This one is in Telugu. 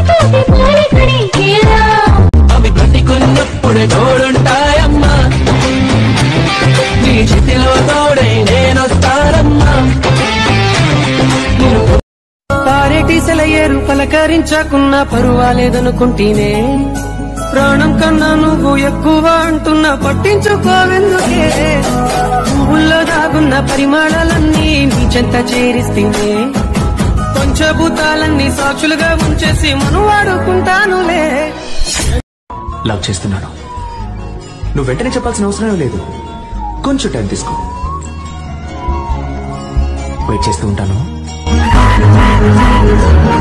తోటి పాలకడికేలా అవి బ్రతికున్నప్పుడే తోడుంటాయమ్మా నీ చేతిలో తోడై నేనొస్తానమ్మా పారేటి సెలయేరు పలకరించకున్నా పరువాలేదనుకుంటేనే ప్రాణం కన్నా నువ్వు ఎక్కువ అంటున్నా పట్టించుకోవెందుకే పువ్వుల్లో దాగున్న పరిమాణాలన్నీ నీ చెంత చేరిస్తేనే పంచభూతాలన్నీ సాక్షులుగా ఉంచేసి మను వాడుకుంటానులే లవ్ చేస్తున్నాను నువ్వు వెంటనే చెప్పాల్సిన అవసరం లేదు కొంచెం టైం తీసుకో వెయిట్ చేస్తూ ఉంటాను